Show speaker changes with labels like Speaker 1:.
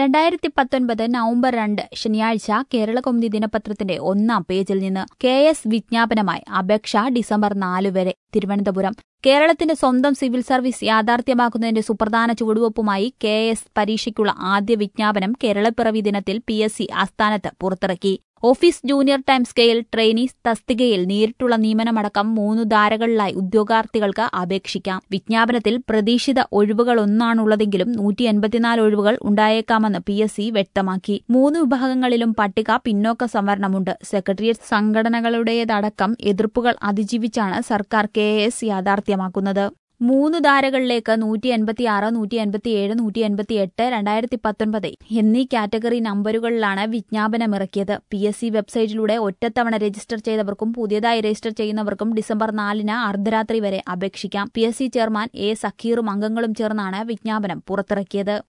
Speaker 1: രണ്ടായിരത്തി പത്തൊൻപത് നവംബർ രണ്ട് ശനിയാഴ്ച കേരള കൗമുദി ദിനപത്രത്തിന്റെ ഒന്നാം പേജിൽ നിന്ന് കെ എസ് വിജ്ഞാപനമായി അപേക്ഷ ഡിസംബർ നാല് വരെ തിരുവനന്തപുരം കേരളത്തിന്റെ സ്വന്തം സിവിൽ സർവീസ് യാഥാർത്ഥ്യമാക്കുന്നതിന്റെ സുപ്രധാന ചുവടുവയ്പുമായി കെ എസ് പരീക്ഷയ്ക്കുള്ള ആദ്യ വിജ്ഞാപനം കേരളപ്പിറവി ദിനത്തിൽ പി എസ് സി ആസ്ഥാനത്ത് പുറത്തിറക്കി office junior time scale trainees തസ്തികയിൽ നേരിട്ടുള്ള നിയമനമടക്കം മൂന്നു ധാരകളിലായി ഉദ്യോഗാർത്ഥികൾക്ക് അപേക്ഷിക്കാം വിജ്ഞാപനത്തിൽ പ്രതീക്ഷിത ഒഴിവുകളൊന്നാണുള്ളതെങ്കിലും നൂറ്റി എൺപത്തിനാല് ഒഴിവുകൾ ഉണ്ടായേക്കാമെന്ന് പി എസ് സി വ്യക്തമാക്കി മൂന്ന് വിഭാഗങ്ങളിലും പട്ടിക പിന്നോക്ക സംവരണമുണ്ട് സെക്രട്ടേറിയറ്റ് സംഘടനകളുടേതടക്കം എതിർപ്പുകൾ അതിജീവിച്ചാണ് സർക്കാർ കെ എസ് യാഥാർത്ഥ്യമാക്കുന്നത് മൂന്ന് ധാരകളിലേക്ക് നൂറ്റി എൺപത്തിയാറ് നൂറ്റി എൺപത്തിയേഴ് നൂറ്റി എൺപത്തിയെട്ട് രണ്ടായിരത്തി പത്തൊൻപത് എന്നീ കാറ്റഗറി നമ്പറുകളിലാണ് വിജ്ഞാപനമിറക്കിയത് പി എസ് സി വെബ്സൈറ്റിലൂടെ ഒറ്റത്തവണ രജിസ്റ്റർ ചെയ്തവർക്കും പുതിയതായി രജിസ്റ്റർ ചെയ്യുന്നവർക്കും ഡിസംബർ നാലിന് അർദ്ധരാത്രി വരെ അപേക്ഷിക്കാം P S C chairman A സക്കീറും അംഗങ്ങളും ചേർന്നാണ് വിജ്ഞാപനം പുറത്തിറക്കിയത്